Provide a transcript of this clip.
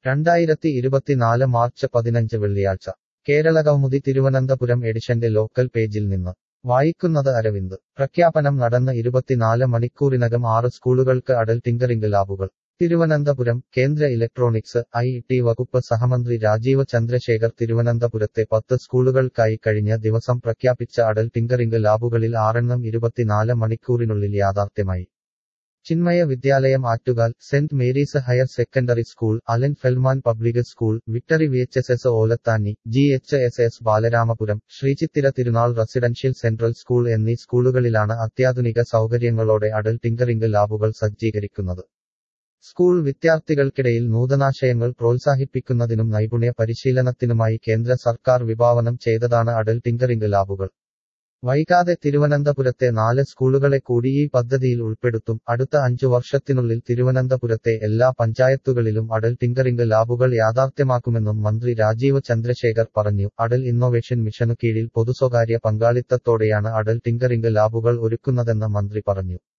രണ്ടായിരത്തി ഇരുപത്തിനാല് മാർച്ച് പതിനഞ്ച് വെള്ളിയാഴ്ച കേരള കൗമുദി തിരുവനന്തപുരം എഡിഷന്റെ ലോക്കൽ പേജിൽ നിന്ന് വായിക്കുന്നത് അരവിന്ദ് പ്രഖ്യാപനം നടന്ന് ഇരുപത്തിനാല് മണിക്കൂറിനകം ആറ് സ്കൂളുകൾക്ക് അടൽ ടിങ്കറിംഗ് ലാബുകൾ തിരുവനന്തപുരം കേന്ദ്ര ഇലക്ട്രോണിക്സ് ഐ ടി വകുപ്പ് സഹമന്ത്രി രാജീവ് ചന്ദ്രശേഖർ തിരുവനന്തപുരത്തെ പത്ത് സ്കൂളുകൾക്കായി കഴിഞ്ഞ ദിവസം പ്രഖ്യാപിച്ച അടൽ ടിങ്കറിംഗ് ലാബുകളിൽ ആറെണ്ണം ഇരുപത്തിനാല് മണിക്കൂറിനുള്ളിൽ യാഥാർത്ഥ്യമായി Chinmaya Vidyalayam Attukal saint Mary's higher secondary school Alan Feldman public school victory V H S S Olathanni G H S S Balaramapuram Sreechithira Thirunal residential central school എന്നീ സ്കൂളുകളിലാണ് അത്യാധുനിക സൗകര്യങ്ങളോടെ അടൽ ടിങ്കറിംഗ് ലാബുകൾ സജ്ജീകരിക്കുന്നത് സ്കൂൾ വിദ്യാർത്ഥികൾക്കിടയിൽ നൂതനാശയങ്ങൾ പ്രോത്സാഹിപ്പിക്കുന്നതിനും നൈപുണ്യ പരിശീലനത്തിനുമായി കേന്ദ്ര സർക്കാർ വിഭാവനം ചെയ്തതാണ് അടൽ ടിങ്കറിംഗ് ലാബുകൾ വൈകാതെ തിരുവനന്തപുരത്തെ നാല് സ്കൂളുകളെ കൂടി ഈ പദ്ധതിയിൽ ഉൾപ്പെടുത്തും അടുത്ത അഞ്ചു വർഷത്തിനുള്ളിൽ തിരുവനന്തപുരത്തെ എല്ലാ പഞ്ചായത്തുകളിലും അടൽ ടിങ്കറിംഗ് ലാബുകൾ യാഥാർത്ഥ്യമാക്കുമെന്നും മന്ത്രി രാജീവ് ചന്ദ്രശേഖർ പറഞ്ഞു അടൽ ഇന്നൊവേഷൻ മിഷനു കീഴിൽ പൊതുസ്വകാര്യ പങ്കാളിത്തത്തോടെയാണ് അടൽ ടിങ്കറിംഗ് ലാബുകൾ ഒരുക്കുന്നതെന്ന് മന്ത്രി പറഞ്ഞു